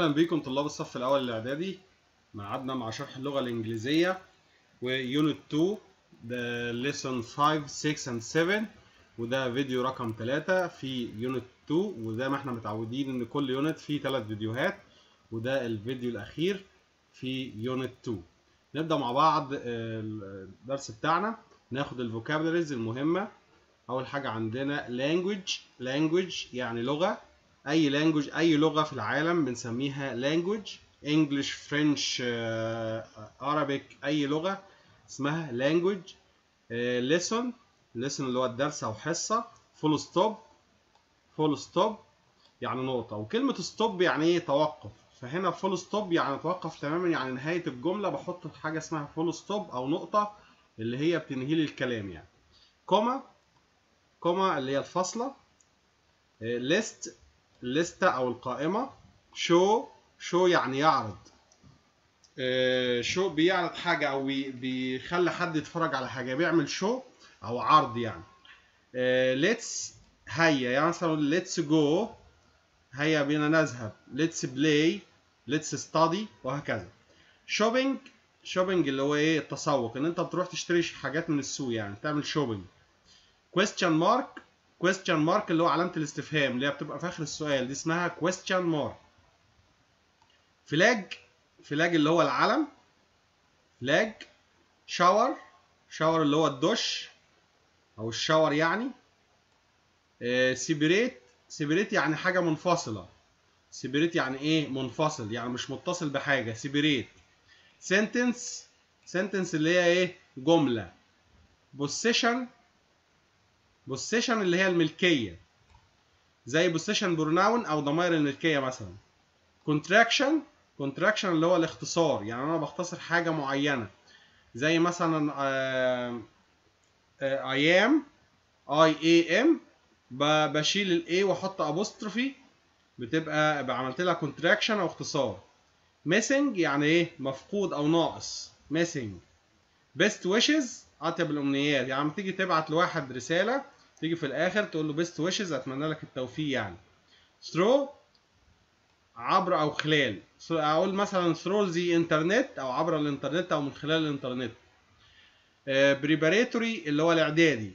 اهلا بيكم طلاب الصف الاول الاعدادي معادنا مع شرح اللغه الانجليزيه ويونت 2 ده ليسون 5 6 and 7 وده فيديو رقم 3 في يونت 2 وزي ما احنا متعودين ان كل يونت فيه 3 فيديوهات وده الفيديو الاخير في يونت 2 نبدا مع بعض الدرس بتاعنا ناخد الفوكابلريز المهمه اول حاجه عندنا language language يعني لغه اي language اي لغه في العالم بنسميها language English French Arabic اي لغه اسمها language lesson lesson اللي هو الدرس او حصه full stop full stop يعني نقطه وكلمه stop يعني ايه توقف فهنا full stop يعني توقف تماما يعني نهايه الجمله بحط حاجه اسمها full stop او نقطه اللي هي بتنهي لي الكلام يعني كوما كوما اللي هي الفاصله list الليستة أو القائمة شو شو يعني يعرض شو بيعرض حاجة أو بيخلي حد يتفرج على حاجة بيعمل شو أو عرض يعني let's هيا يعني مثلا let's go هيا بينا نذهب let's play let's study وهكذا shopping shopping اللي هو ايه التسوق ان انت بتروح تشتري حاجات من السوق يعني تعمل shopping question mark question mark اللي هو علامة الاستفهام اللي هي بتبقى في آخر السؤال دي اسمها question mark فلاج فلاج اللي هو العلم فلاج شاور شاور اللي هو الدش أو الشاور يعني سيبريت سيبريت يعني حاجة منفصلة سيبريت يعني إيه منفصل يعني مش متصل بحاجة سيبريت سنتنس سنتنس اللي هي إيه جملة بوسيشن بوسيشن اللي هي الملكية زي بوسيشن بروناون أو ضمائر الملكية مثلا كونتراكشن كونتراكشن اللي هو الاختصار يعني أنا بختصر حاجة معينة زي مثلا I am I A M بشيل ال A وأحط أبوستروفي بتبقى عملت لها كونتراكشن أو اختصار missing يعني إيه مفقود أو ناقص missing best wishes أطيب الأمنيات يعني لما تيجي تبعت لواحد رسالة تيجي في الاخر تقول له بيست ويشز اتمنى لك التوفيق يعني ثرو عبر او خلال اقول مثلا ثرو ذا انترنت او عبر الانترنت او من خلال الانترنت بريباريتوري اللي هو الاعدادي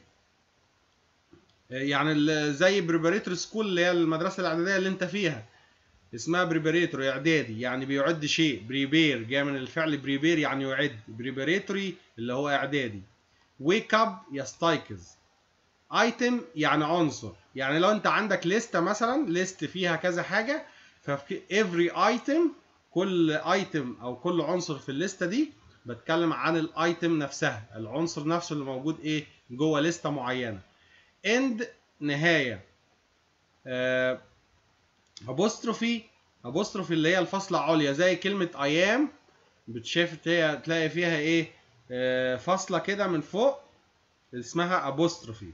يعني زي بريباريتوري سكول اللي هي المدرسه الاعداديه اللي انت فيها اسمها بريباريتوري اعدادي يعني بيعد شيء بريبير جاي من الفعل بريبير يعني يعد بريباريتوري اللي هو اعدادي ويك اب يستيقظ ايتم يعني عنصر يعني لو انت عندك لستة مثلا ليست فيها كذا حاجة ففي every item كل ايتم او كل عنصر في الليستة دي بتكلم عن الايتم نفسها العنصر نفسه اللي موجود ايه جوه لستة معينة end نهاية ابوستروفي ابوستروفي اللي هي الفاصلة عليا زي كلمة I am بتشاف تلاقي فيها ايه آه فاصلة كده من فوق اسمها ابوستروفي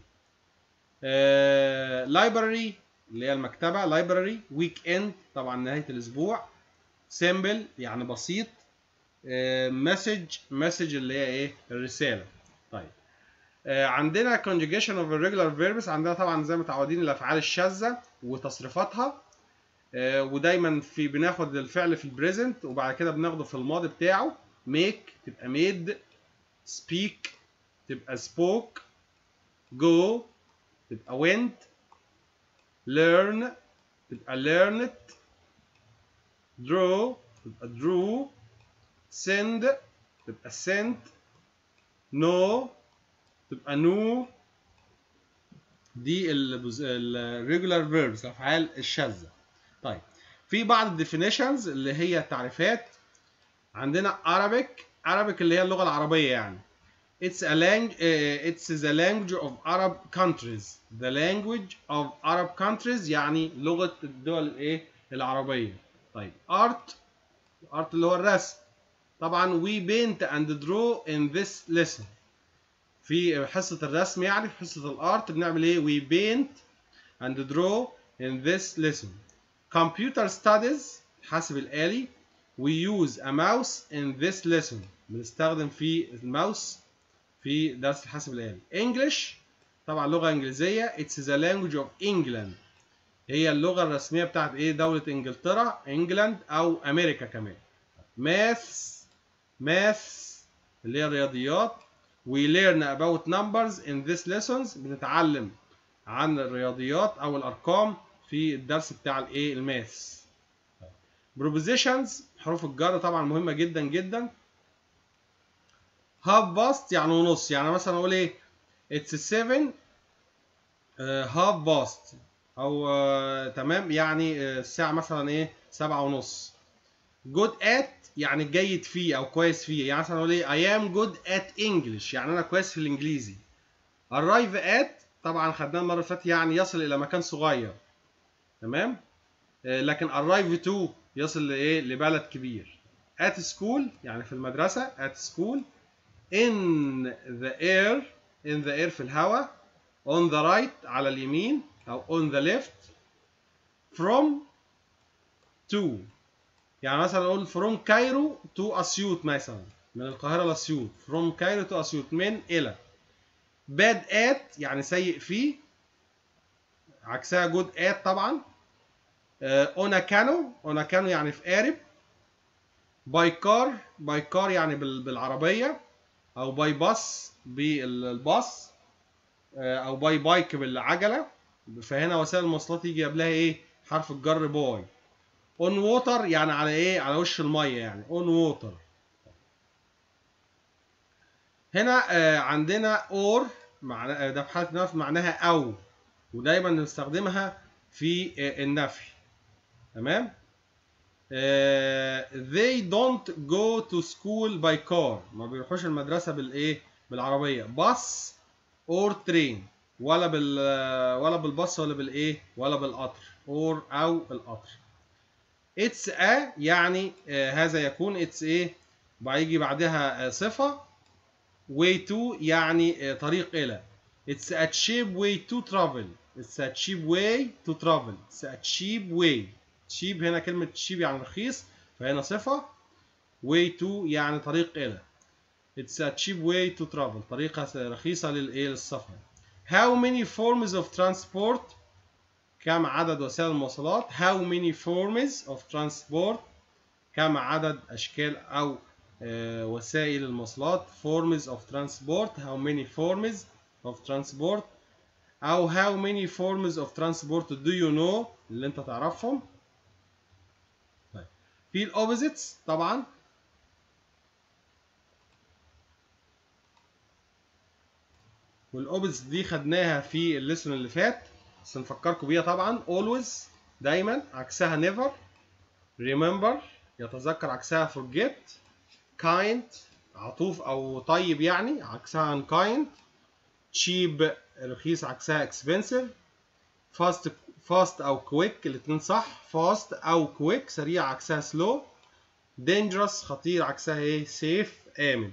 لايبراري uh, اللي هي المكتبة لايبراري ويك اند طبعا نهاية الأسبوع سيمبل يعني بسيط مسج uh, مسج اللي هي ايه الرسالة طيب uh, عندنا conjugation of irregular verbs عندنا طبعا زي ما متعودين الأفعال الشاذة وتصريفاتها ودايما في بناخد الفعل في البريزنت وبعد كده بناخده في الماضي بتاعه make تبقى made speak تبقى spoke go تبقى went learn تبقى learned draw تبقى drew send تبقى sent know تبقى knew دي ال regular verbs الافعال الشاذه طيب في بعض الديفينيشنز اللي هي التعريفات عندنا Arabic Arabic اللي هي اللغه العربيه يعني It's a lang uh, it's the language of Arab countries. The language of Arab countries يعني لغة الدول الايه العربية. طيب art art اللي هو الرسم. طبعا we paint and draw in this lesson. في حصة الرسم يعني في حصة الارت بنعمل ايه؟ we paint and draw in this lesson. Computer studies الحاسب الآلي we use a mouse in this lesson. بنستخدم في الماوس في درس الحاسب الآلي. English طبعا لغة إنجليزية It's the language of England. هي اللغه الرسميه بتاعت ايه دوله انجلترا انجلاند او امريكا كمان ماث ماث اللي هي الرياضيات we learn about numbers in this lessons بنتعلم عن الرياضيات او الارقام في الدرس بتاع الايه الماث prepositions حروف الجر طبعا مهمه جدا جدا half past يعني ونص يعني مثلا اقول ايه it's 7 half past او uh, تمام يعني uh, الساعه مثلا ايه سبعة ونص good at يعني جيد فيه او كويس فيه يعني مثلا اقول ايه I am good at English يعني انا كويس في الانجليزي arrive at طبعا خدناه المره اللي فاتت يعني يصل الى مكان صغير تمام آه لكن arrive to يصل لايه لبلد كبير at school يعني في المدرسه at school in the air in the air في الهواء on the right على اليمين او on the left from to يعني مثلا اقول from كايرو to اسيوط مثلا من القاهره لاسيوط from كايرو to اسيوط من الى bad at يعني سيء فيه عكسها good at طبعا اوناكانو اوناكانو يعني في قارب باي كار باي كار يعني بالعربيه او باي باص بالباص او باي بايك بالعجله فهنا وسائل المواصلات يجي قبلها ايه حرف الجر باي اون ووتر يعني على ايه على وش الميه يعني اون ووتر هنا آه عندنا اور معنى ده في حاله النفي معناها او ودايما نستخدمها في آه النفي تمام آه they don't go to school by car ما بيروحوش المدرسه بالايه بالعربيه باص اور ترين ولا بال ولا بالباص ولا بالايه ولا بالقطر اور او القطر اتس ا يعني آه هذا يكون اتس ايه بيجي بعدها آه صفه way to يعني آه طريق الى اتس a cheap way to travel اتس a cheap way to travel اتس a cheap way cheap هنا كلمه cheap يعني رخيص فهنا صفه way to يعني طريق الى اتس a cheap way to travel طريقه رخيصه للايه للسفر how many forms of transport كم عدد وسائل المواصلات how many forms of transport كم عدد أشكال أو آه وسائل المواصلات forms of transport how many forms of transport أو how many forms of transport do you know اللي أنت تعرفهم طيب في الأوبوزيتس طبعا والأوبوزيتس دي خدناها في الليسون اللي فات بس نفكركم بيها طبعا always دايما عكسها never remember يتذكر عكسها forget kind عطوف او طيب يعني عكسها unkind cheap رخيص عكسها expensive fast fast او quick الاثنين صح fast او quick سريع عكسها slow dangerous خطير عكسها ايه safe آمن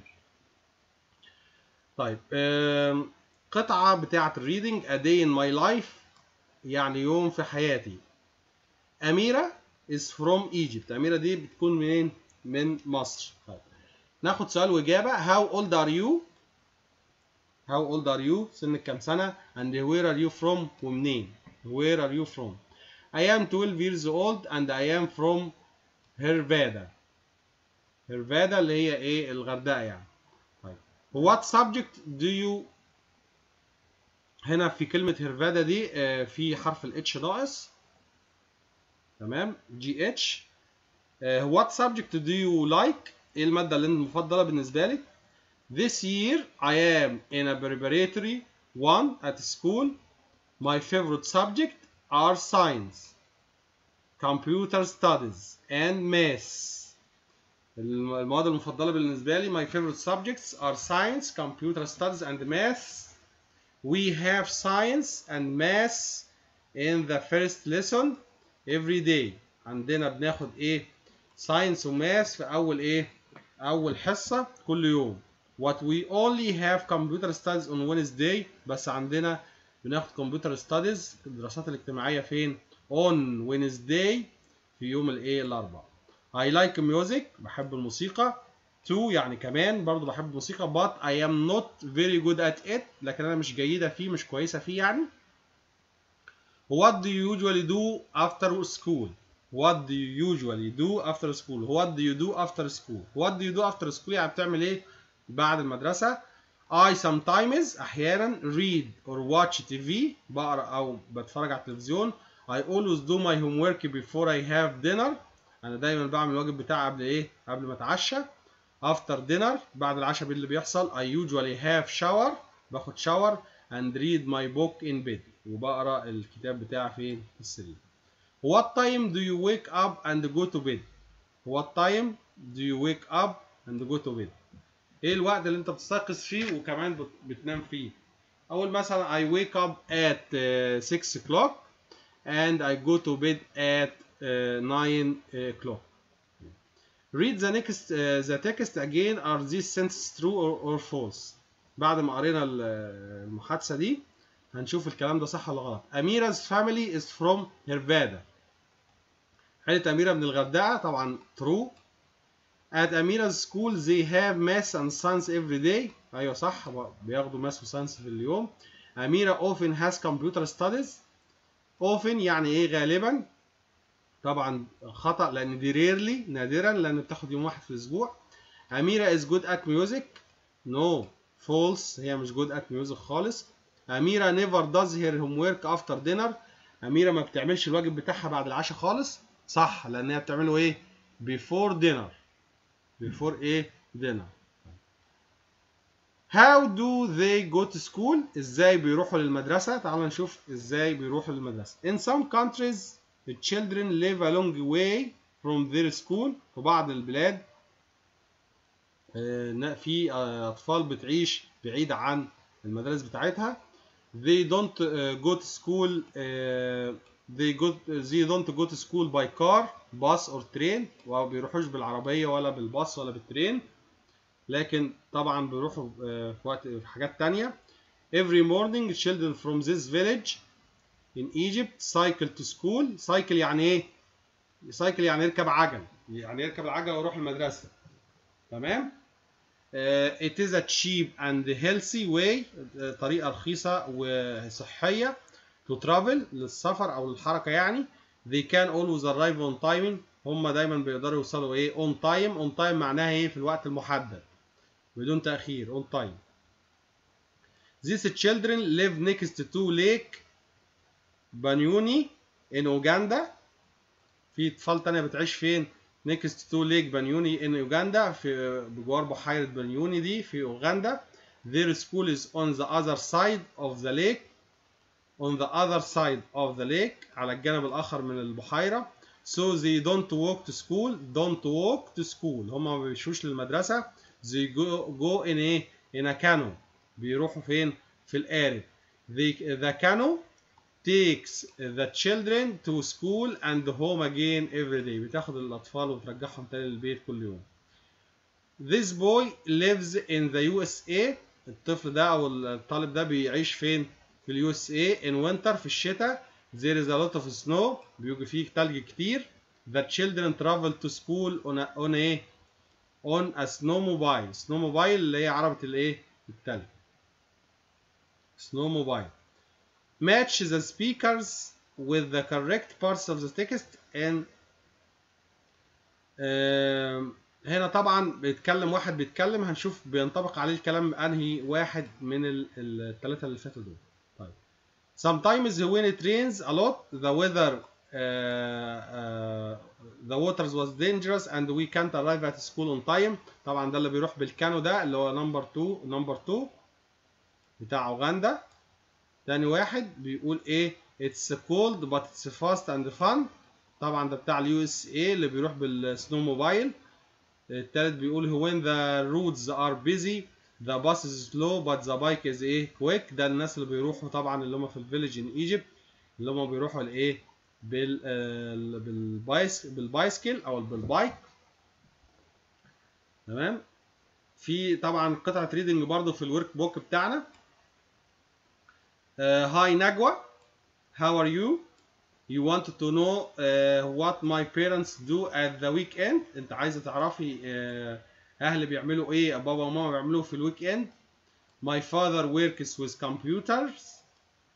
طيب قطعة بتاعة الريدنج A day in my life يعني يوم في حياتي أميرة is from Egypt أميرة دي بتكون منين؟ من مصر طيب. ناخد سؤال وإجابة How old are you؟ How old are you؟ سنك كام سنة؟ and where are you from؟ ومنين؟ Where are you from؟ I am 12 years old and I am from Hervada Hervada اللي هي إيه؟ الغردقة يعني طيب What subject do you هنا في كلمة هيرفادا دي في حرف الاتش ناقص تمام جي اتش what subject do you like ايه المادة اللي المفضلة بالنسبة لك this year I am in a preparatory one at school my favorite subject are science computer studies and math المواد المفضلة بالنسبة لي my favorite subjects are science computer studies and math we have science and math in the first lesson every day عندنا بناخد ايه science وماث في اول ايه اول حصة كل يوم what we only have computer studies on Wednesday بس عندنا بناخد computer studies الدراسات الاجتماعية فين on Wednesday في يوم الايه الاربعاء I like music بحب الموسيقى تو يعني كمان برضو بحب الموسيقى but I am not very good at it لكن انا مش جيدة فيه مش كويسة فيه يعني what do you usually do after school what do you usually do after school what do you do after school what do you do after school يعني بتعمل ايه بعد المدرسة I sometimes أحيانا read or watch TV بقرأ أو بتفرج على التلفزيون I always do my homework before I have dinner أنا دايما بعمل الواجب بتاعي قبل إيه؟ قبل ما أتعشى after dinner بعد العشاء اللي بيحصل I usually have shower باخد shower and read my book in bed وبقرأ الكتاب بتاعي فين؟ في السرير What time do you wake up and go to bed? What time do you wake up and go to bed? ايه الوقت اللي انت بتستيقظ فيه وكمان بت- بتنام فيه اول مثلا I wake up at uh, 6 o'clock and I go to bed at uh, 9 o'clock read the next uh, the text again are these sentences true or, or false بعد ما قرينا ال- المحادثة دي هنشوف الكلام ده صح ولا غلط أميرة family is from Nevada عيلة أميرة من الغردقة طبعا true At Amira's school they have math and science every day. أيوة صح بياخدوا math وساينس في اليوم. أميرة often has computer studies. often يعني إيه غالبا؟ طبعا خطأ لأن دي rarely نادرا لأن بتاخد يوم واحد في الأسبوع. أميرة is good at music. No false هي مش good at music خالص. أميرة never does her homework after dinner. أميرة ما بتعملش الواجب بتاعها بعد العشاء خالص. صح لأن هي بتعمله إيه؟ before dinner. before ايه dinner how do they go to school ازاي بيروحوا للمدرسة تعالوا نشوف ازاي بيروحوا للمدرسة in some countries the children live a long way from their school في بعض البلاد آه، في آه، أطفال بتعيش بعيدة عن المدارس بتاعتها they don't uh, go to school uh, they go they don't go to school by car bus or train وما بيروحوش بالعربية ولا بالباص ولا بالترين لكن طبعا بيروحوا آه، في وقت في حاجات تانية every morning children from this village in Egypt cycle to school cycle يعني ايه cycle يعني يركب عجل يعني يركب العجل ويروح المدرسة تمام Uh, it is a cheap and healthy way uh, طريقة رخيصة وصحية to travel للسفر أو للحركة يعني they can always arrive on time هم دايما بيقدروا يوصلوا إيه on time on time معناها إيه في الوقت المحدد بدون تأخير on time these children live next to lake بانيوني in Uganda في أطفال تانية بتعيش فين next to lake بانيوني in Uganda في بجوار بحيرة بانيوني دي في أوغندا their school is on the other side of the lake on the other side of the lake على الجانب الآخر من البحيرة so they don't walk to school don't walk to school هم ما بيمشوش للمدرسة they go, go in a in a canoe بيروحوا فين في القارب they, the canoe takes the children to school and home again every day بتاخد الأطفال وترجعهم تاني للبيت كل يوم This boy lives in the USA الطفل ده أو الطالب ده بيعيش فين في اليو اس اي in winter في الشتاء there is a lot of snow بيوجي فيه تلج كتير the children travel to school on a, on a on a snowmobile snowmobile اللي هي عربة الايه التلج snowmobile match the speakers with the correct parts of the text and آم، هنا طبعا بيتكلم واحد بيتكلم هنشوف بينطبق عليه الكلام انهي واحد من الثلاثه اللي فاتوا دول طيب sometimes when it rains a lot the weather uh, uh, the waters was dangerous and we can't arrive at school on time طبعا ده اللي بيروح بالكانو ده اللي هو نمبر 2 نمبر 2 بتاع اوغندا تاني واحد بيقول ايه it's cold but it's fast and fun طبعا ده بتاع اليو اس اي اللي بيروح بالسنو موبايل التالت بيقول when the roads are busy the bus is slow but the bike is ايه quick ده الناس اللي بيروحوا طبعا اللي هم في الفيليج ان ايجيبت اللي هم بيروحوا لايه بال آه، بالبايس بالبايسكل او بالبايك تمام في طبعا قطعه ريدنج برضو في الورك بوك بتاعنا هاي نجوى how are you you wanted to know uh, what my parents do at the weekend انت عايزه تعرفي uh, اهلي بيعملوا ايه بابا وماما بيعملوا في الويك اند my father works with computers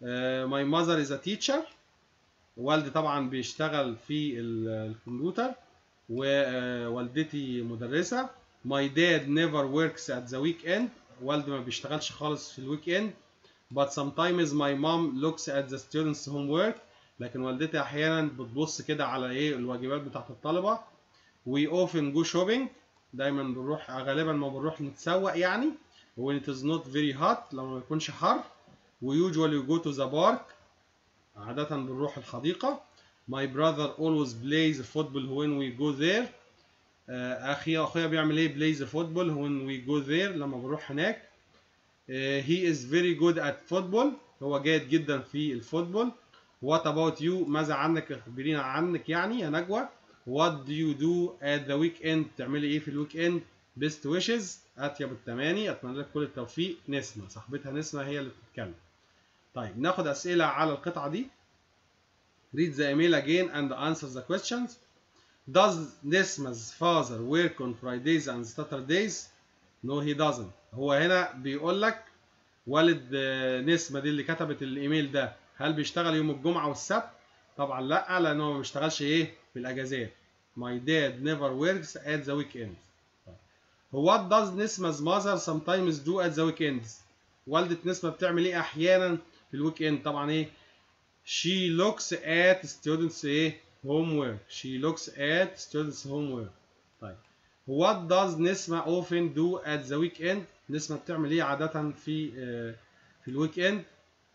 ماي ماذر از ا تيتشر والدي طبعا بيشتغل في ال- الكمبيوتر ووالدتي مدرسة my dad never works at the weekend والدي ما بيشتغلش خالص في الويك اند but sometimes my mom looks at the students homework لكن والدتي احيانا بتبص كده على ايه الواجبات بتاعت الطلبة we often go shopping دايما بنروح غالبا ما بنروح نتسوق يعني when it is not very hot لما ما يكونش حر we usually go to the park عادة بنروح الحديقة my brother always plays football when we go there آه، اخي اخويا بيعمل ايه plays football when we go there لما بنروح هناك آه، he is very good at football هو جيد جدا في الفوتبول what about you ماذا عنك اخبرينا عنك يعني يا نجوى what do you do at the weekend تعملي ايه في الويك اند best wishes اطيب التماني اتمنى لك كل التوفيق نسمة صاحبتها نسمة هي اللي بتتكلم طيب ناخد اسئلة على القطعة دي read the email again and answer the questions Does Nesma's father work on Fridays and Saturdays? No he doesn't. هو هنا بيقول لك والد آه، نسمة دي اللي كتبت الايميل ده هل بيشتغل يوم الجمعة والسبت؟ طبعا لا لأنه ما بيشتغلش ايه في الأجازات. My dad never works at the weekends. What does Nesma's mother sometimes do at the weekends? والدة نسمة بتعمل ايه أحيانا في الويك اند؟ طبعا ايه؟ She looks at students ايه؟ homework. She looks at students homework. طيب. What does نسمة often do at the weekend? نسمة بتعمل ايه عادة في آه، في الويك اند؟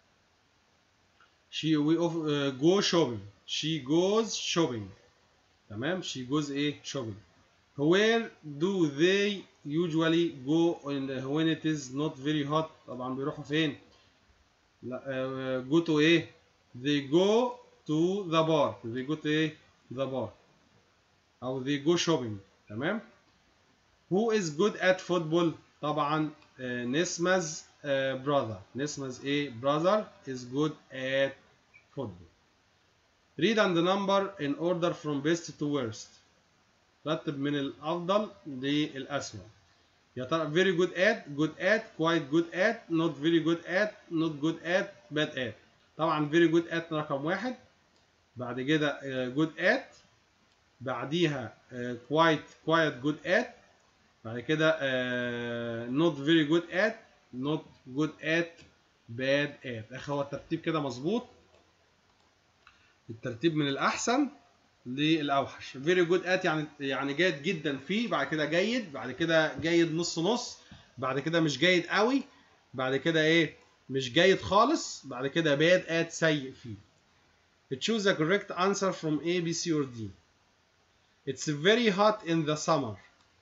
She we of, uh, go shopping. She goes shopping. تمام؟ She goes ايه؟ shopping. Where do they usually go in, when it is not very hot؟ طبعا بيروحوا فين؟ لا آه، go to ايه؟ They go to the park. They go to ايه؟ the park. أو they go shopping. تمام؟ Who is good at football؟ طبعا آه، نسمز آه، brother. نسمز ايه؟ brother is good at football. Read and number in order from best to worst. رتب من الأفضل للأسوأ. يا ترى very good at, good at, quite good at, not very good at, not good at, bad at. طبعا very good at رقم واحد. بعد كده آه، good at. بعديها آه، quite quite good at. بعد كده آه، not very good at, not good at, bad at. اخي هو الترتيب كده مظبوط. الترتيب من الأحسن للأوحش. very good at يعني يعني جيد جدا فيه، بعد كده جيد، بعد كده جيد نص نص، بعد كده مش جيد قوي، بعد كده ايه؟ مش جيد خالص، بعد كده bad at سيء فيه. Choose the correct answer from A, B, C or D. It's very hot in the summer.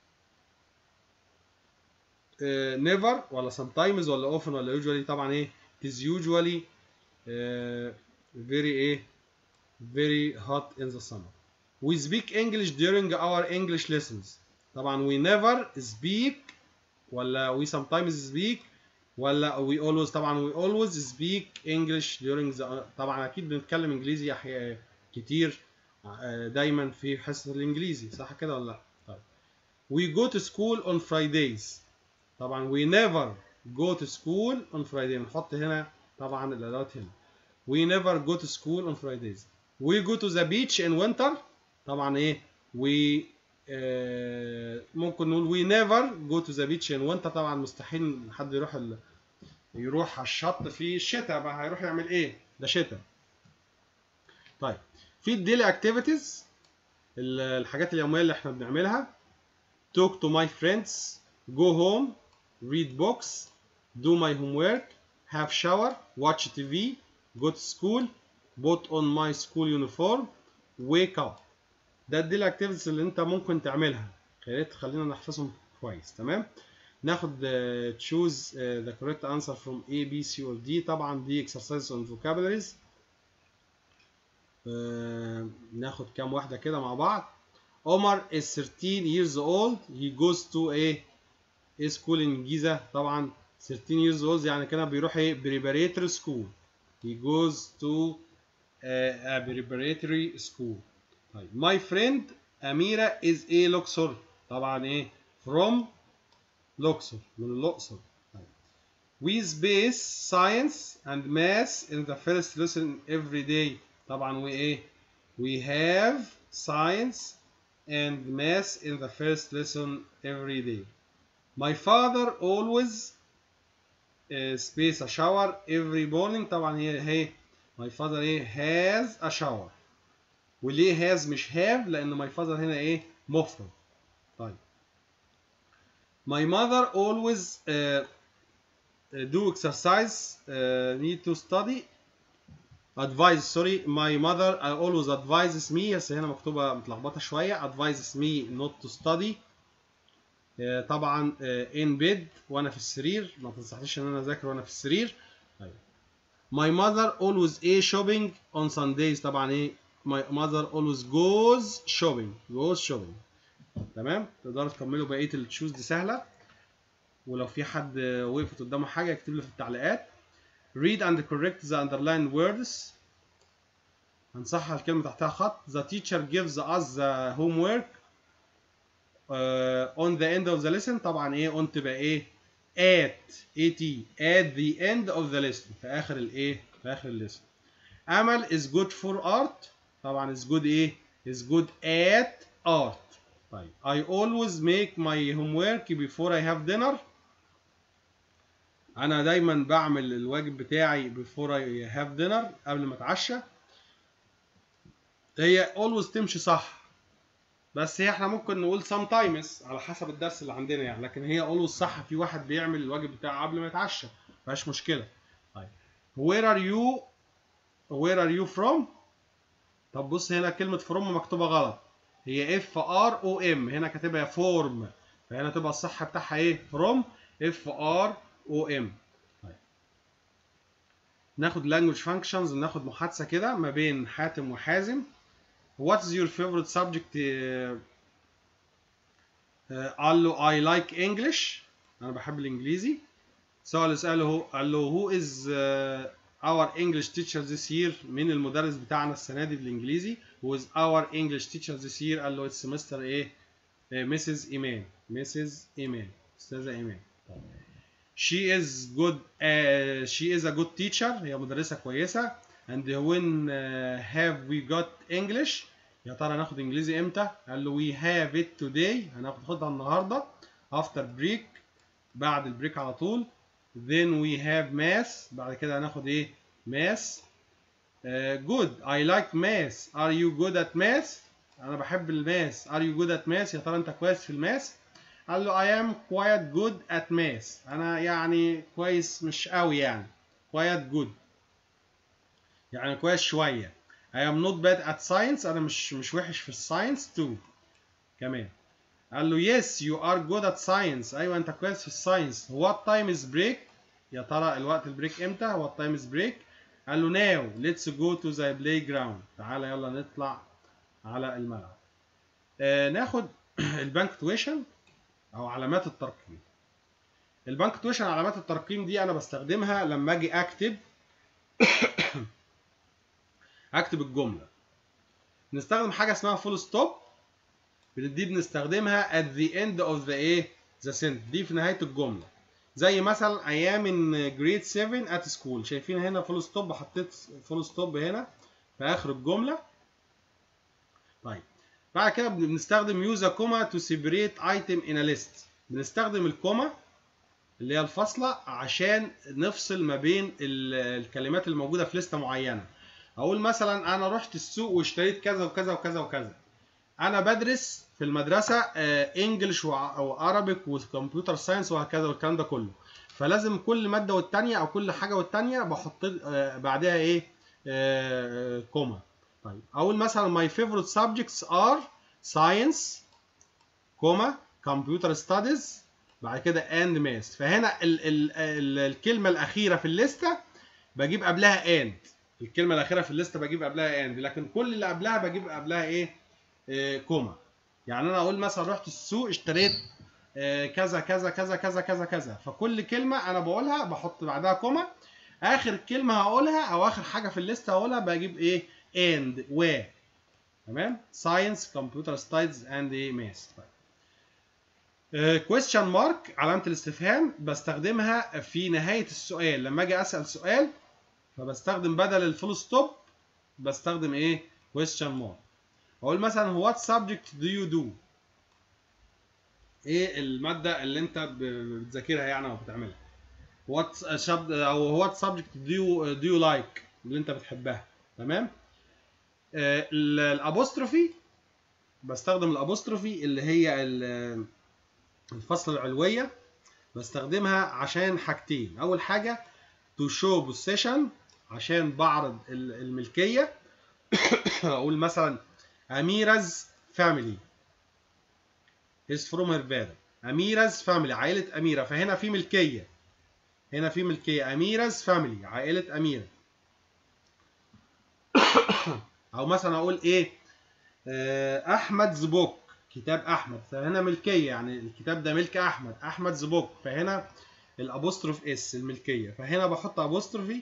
Uh, never ولا sometimes ولا often ولا usually طبعا ايه it is usually uh, very ايه very hot in the summer we speak English during our English lessons طبعا we never speak ولا we sometimes speak ولا we always طبعا we always speak English during the طبعا اكيد بنتكلم انجليزي أحي- كتير آه، دايما في حصة الانجليزي صح كده ولا لا طيب we go to school on Fridays طبعا we never go to school on Friday نحط هنا طبعا الادوات هنا we never go to school on Fridays we go to the beach in winter طبعا ايه we آه ممكن نقول we never go to the beach in winter طبعا مستحيل حد يروح ال... يروح على الشط في الشتاء بقى هيروح يعمل ايه ده شتاء طيب في الديلي اكتيفيتيز الحاجات اليوميه اللي احنا بنعملها talk to my friends go home read books do my homework have shower watch TV go to school put on my school uniform wake up ده الديلي اكتيفيتيز اللي انت ممكن تعملها يا ريت خلينا نحفظهم كويس تمام ناخد uh, choose uh, the correct answer from A B C or D طبعا دي exercises on vocabularies uh, ناخد كام واحدة كده مع بعض عمر is 13 years old he goes to a a school in جيزة طبعا 13 years old يعني كده بيروح ايه preparatory school he goes to a, a preparatory school طيب my friend أميرة is a Luxor طبعا ايه from Luxor من الأقصر طيب we space science and math in the first lesson every day طبعا we ايه we have science and math in the first lesson every day my father always uh, space a shower every morning طبعا هي هي my father ايه has a shower وليه has مش have لان my father هنا ايه مفرد طيب my mother always uh, do exercise uh, need to study advise sorry my mother always advises me بس هنا مكتوبه متلخبطه شويه advises me not to study uh, طبعا uh, in bed وانا في السرير ما تنصحنيش ان انا اذاكر وانا في السرير طيب my mother always a shopping on Sundays طبعا ايه my mother always goes shopping goes shopping تمام تقدروا تكملوا بقيه التشوز دي سهله ولو في حد وقفت قدامه حاجه يكتب لي في التعليقات read and correct the underlined words هنصحح الكلمه تحتها خط the teacher gives us the homework uh, on the end of the lesson طبعا ايه on تبقى ايه at at at the end of the lesson في اخر الايه في اخر الليسن امل is good for art طبعا is good ايه is good at art طيب I always make my homework before I have dinner انا دايما بعمل الواجب بتاعي before I have dinner قبل ما اتعشى هي always تمشي صح بس هي احنا ممكن نقول sometimes على حسب الدرس اللي عندنا يعني لكن هي always صح في واحد بيعمل الواجب بتاعه قبل ما يتعشى مفيهاش مشكله طيب where are you where are you from طب بص هنا كلمه from مكتوبه غلط هي اف ار او ام هنا كاتبها فورم فهنا تبقى الصح بتاعها ايه from اف ار او ام طيب ناخد language functions ناخد محادثه كده ما بين حاتم وحازم What's your favorite subject uh, uh, قال له I like English انا بحب الانجليزي سؤال سأله قال له who is uh, our English teacher this year مين المدرس بتاعنا السنه دي بالانجليزي who is our English teacher this year قال له it's Mr. ايه مسز ايمان مسز ايمان استاذه ايمان she is good uh, she is a good teacher هي مدرسة كويسة and when uh, have we got English يا ترى ناخد انجليزي امتى قال له we have it today هناخدها النهاردة after break بعد البريك على طول then we have math بعد كده هناخد ايه math uh, good I like math are you good at math انا بحب الماث are you good at math يا ترى انت كويس في الماث قال له I am quite good at math أنا يعني كويس مش قوي يعني quite good يعني كويس شوية I am not bad at science أنا مش مش وحش في الساينس too كمان قال له yes you are good at science أيوة أنت كويس في الساينس what time is break يا ترى الوقت البريك إمتى what time is break قال له now let's go to the playground تعالى يلا نطلع على الملعب آه ناخد البنكتويشن او علامات الترقيم البنكتويشن علامات الترقيم دي انا بستخدمها لما اجي اكتب اكتب الجمله نستخدم حاجه اسمها فول ستوب دي بنستخدمها at the end of the ايه the sentence دي في نهايه الجمله زي مثلا ايام in grade 7 at school شايفين هنا فول ستوب حطيت فول ستوب هنا في اخر الجمله طيب بعد كده بنستخدم يوز كوما تو سيبريت ايتم ان ليست بنستخدم الكوما اللي هي الفاصله عشان نفصل ما بين الكلمات اللي موجوده في لسته معينه اقول مثلا انا رحت السوق واشتريت كذا وكذا وكذا وكذا انا بدرس في المدرسه انجلش وعربيك وكمبيوتر ساينس وهكذا والكلام ده كله فلازم كل ماده والتانيه او كل حاجه والتانيه بحط بعدها ايه كوما طيب اقول مثلا my favorite subjects are science كوما computer studies بعد كده and math فهنا ال ال ال الكلمه الاخيره في الليسته بجيب قبلها and الكلمه الاخيره في الليسته بجيب قبلها and لكن كل اللي قبلها بجيب قبلها ايه, إيه كوما يعني انا اقول مثلا رحت السوق اشتريت إيه كذا كذا كذا كذا كذا كذا فكل كلمه انا بقولها بحط بعدها كوما اخر كلمه هقولها او اخر حاجه في الليسته هقولها بجيب ايه and و تمام science computer studies and math طيب. كويستشن مارك علامه الاستفهام بستخدمها في نهايه السؤال لما اجي اسال سؤال فبستخدم بدل الفول ستوب بستخدم ايه question mark اقول مثلا what subject do you do ايه الماده اللي انت بتذاكرها يعني او بتعملها what شب او what subject do you do you like اللي انت بتحبها تمام آه الابوستروفي بستخدم الابوستروفي اللي هي الفصل العلويه بستخدمها عشان حاجتين اول حاجه to show possession عشان بعرض الملكيه اقول مثلا اميراز فاميلي is from her father اميراز فاميلي عائله اميره فهنا في ملكيه هنا في ملكيه اميراز فاميلي عائله اميره او مثلا اقول ايه احمد زبوك كتاب احمد فهنا ملكيه يعني الكتاب ده ملك احمد احمد زبوك فهنا الابوستروف اس الملكيه فهنا بحط ابوستروفي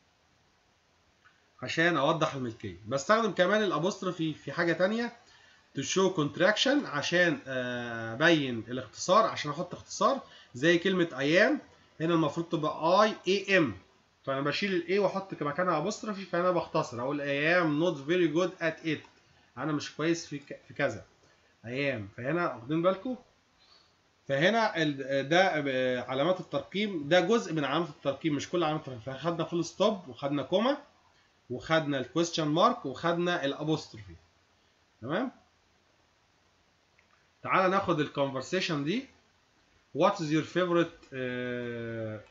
عشان اوضح الملكيه بستخدم كمان الابوستروفي في حاجه تانية to show contraction عشان ابين الاختصار عشان احط اختصار زي كلمه I am هنا المفروض تبقى I am فانا بشيل الاي واحط مكانها ابوستروفي فانا بختصر اقول I am not very good at it انا مش كويس في في كذا I am فهنا واخدين بالكم فهنا ده علامات الترقيم ده جزء من علامات الترقيم مش كل علامات الترقيم فخدنا فول ستوب وخدنا كوما وخدنا الكويستشن مارك وخدنا الابوستروفي تمام تعالى ناخد الكونفرسيشن دي what is your favorite uh,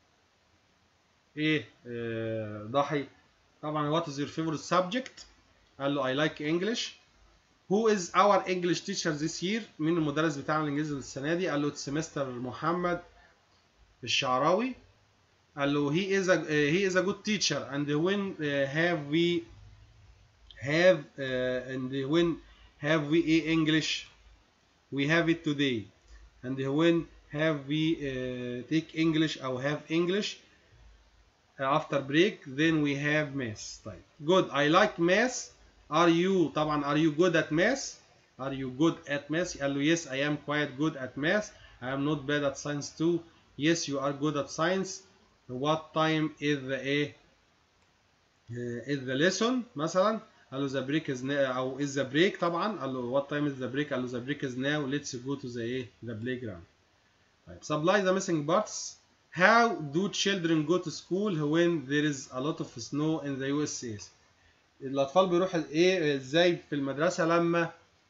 ايه uh, ضحي طبعا what is your favorite subject قال له I like English who is our English teacher this year مين المدرس بتاعنا الانجليزي السنه دي قال له it's Mr. محمد الشعراوي قال له he is a uh, he is a good teacher and when uh, have we have uh, and when have we a English we have it today and when have we uh, take English or have English after break then we have math طيب good I like math are you طبعا are you good at math are you good at math قال له yes I am quite good at math I am not bad at science too yes you are good at science what time is the a uh, is the lesson مثلا قال له the break is now او is the break طبعا قال له what time is the break قال له the break is now let's go to the ايه the playground طيب supply the missing parts how do children go to school when there is a lot of snow in the USA الاطفال بيروحوا ايه ازاي في المدرسه لما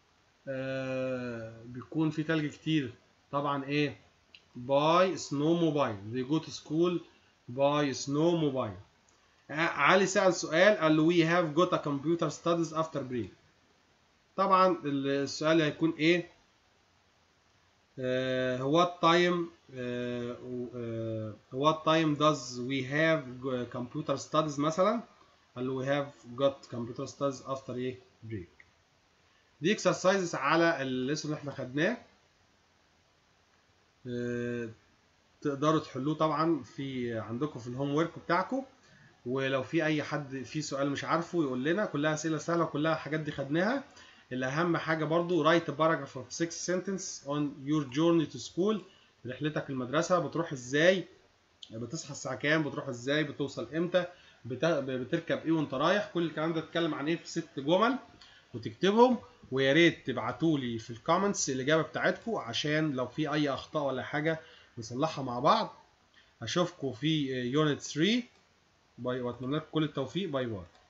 آه بيكون في تلج كتير طبعا ايه by snow mobile they go to school by snow mobile علي سأل سؤال قال له we have got a computer studies after break طبعا السؤال هيكون ايه uh, what time uh, uh, what time does we have computer studies مثلا قال له we have got computer studies after ايه break دي exercises على الليسون اللي احنا خدناه تقدروا تحلوه طبعا في عندكم في الهوم ورك بتاعكم ولو في اي حد في سؤال مش عارفه يقول لنا كلها اسئله سهله وكلها حاجات دي خدناها الاهم حاجه برضو write a paragraph of six sentence on your journey to school رحلتك المدرسه بتروح ازاي بتصحى الساعه كام بتروح ازاي بتوصل امتى بتركب ايه وانت رايح كل الكلام ده اتكلم عن ايه في ست جمل وتكتبهم ويا ريت تبعتوا لي في الكومنتس الاجابه بتاعتكم عشان لو في اي اخطاء ولا حاجه نصلحها مع بعض اشوفكم في يونت 3 باي واتمنى لكم كل التوفيق باي باي